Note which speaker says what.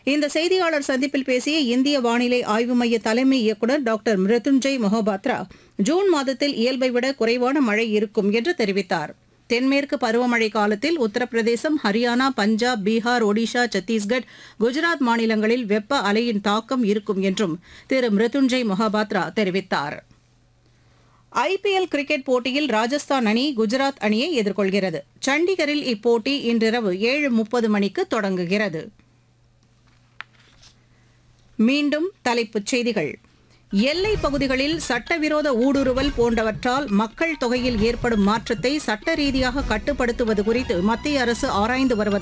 Speaker 1: இந்த செய்தியாளர் சந்திப்பில் பேசிய இந்திய வானிலை ஆய்வு மைய தலைமை இயக்குநர் டாக்டர் மிருத்துஞ்சய் மொஹபாத்ரா ஜூன் மாதத்தில் இயல்பை விட குறைவான மழை இருக்கும் என்று தெரிவித்தார் தென்மேற்கு பருவமழை காலத்தில் உத்தரப்பிரதேசம் ஹரியானா பஞ்சாப் பீகார் ஒடிஷா சத்தீஸ்கட் குஜராத் மாநிலங்களில் வெப்ப அலையின் தாக்கம் இருக்கும் என்றும் திரு மிருத்துஞ்சய் மொஹபாத்ரா தெரிவித்தார் ஐபிஎல் கிரிக்கெட் போட்டியில் ராஜஸ்தான் அணி குஜராத் அணியை எதிர்கொள்கிறது சண்டிகரில் இப்போட்டி இன்றிரவு ஏழு முப்பது மணிக்கு தொடங்குகிறது மீண்டும் தலைப்புச் செய்திகள் எல்லைப் பகுதிகளில் சட்டவிரோத ஊடுருவல் போன்றவற்றால் மக்கள் தொகையில் ஏற்படும் மாற்றத்தை சட்ட ரீதியாக கட்டுப்படுத்துவது குறித்து மத்திய அரசு ஆராய்ந்து வருவதாக